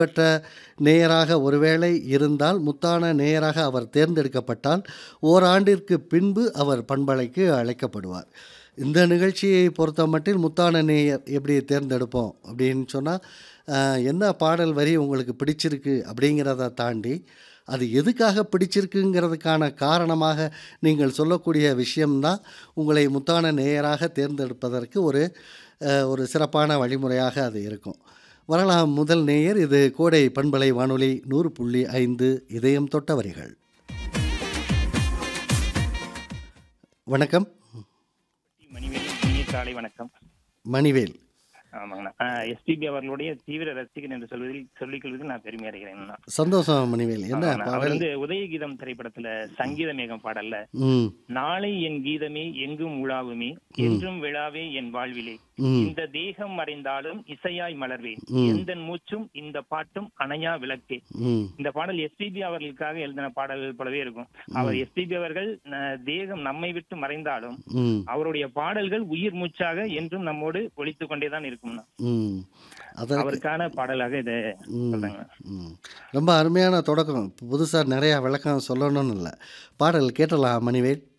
பெற்ற நேயராக ஒருவேளை இருந்தால் முத்தான நேயராக அவர் தேர்ந்தெடுக்கப்பட்டால் ஓராண்டிற்கு பின்பு அவர் பண்பலைக்கு அழைக்கப்படுவார் இந்த நிகழ்ச்சியை பொறுத்த மட்டில் முத்தான நேயர் எப்படி தேர்ந்தெடுப்போம் அப்படின்னு சொன்னால் என்ன பாடல் வரி உங்களுக்கு பிடிச்சிருக்கு அப்படிங்கிறத தாண்டி அது எதுக்காக பிடிச்சிருக்குங்கிறதுக்கான காரணமாக நீங்கள் சொல்லக்கூடிய விஷயம்தான் உங்களை முத்தான நேயராக தேர்ந்தெடுப்பதற்கு ஒரு அஹ், ஒரு சிறப்பான வழிமுறையாக அது இருக்கும் வரலாம் முதல் நேயர் இது கோடை பண்பலை வானொலி நூறு புள்ளி ஐந்து இதயம் தொட்ட வரிகள் வணக்கம் மணிவேல் இனிய காலை வணக்கம் மணிவேல் ஆமாங்கண்ணா எஸ்பிபி அவர்களுடைய தீவிர ரசிகன் என்று சொல்வதில் சொல்லிக் கொள்வதில் நான் பெருமை அடைகிறேன் சந்தோஷம் மணிவேல் என்ன அவர் பாடல் வந்து உதயகீதம் திரைப்படத்துல சங்கீத மேகம் பாடல்ல ம் நாளை என் கீதமே எங்கும் உலாவுமே என்றும் விழாவே என் வாழ்விலே ம் இந்த தேகம் மறைந்தாலும் இசையாய் மலர்வேன் ம். எந்த மூச்சும் இந்த பாட்டும் அணையா விளக்கே ம் இந்த பாடல் எஸ்பிபி அவர்களுக்காக எழுதின பாடல்கள் போலவே இருக்கும் அவர் எஸ்பிபி அவர்கள் அஹ், தேகம் நம்மை விட்டு மறைந்தாலும் ம் அவருடைய பாடல்கள் உயிர் மூச்சாக என்றும் நம்மோடு ஒழித்துக் கொண்டேதான் இருக்கும்னா ம் அதற்கு அவருக்கான பாடலாக இதை ம் சொல்றாங்க ம் ரொம்ப அருமையான தொடக்கம் புதுசாக நிறையா விளக்கம் சொல்லணும்னு இல்லை பாடல் கேட்டலாம் மணிவேல்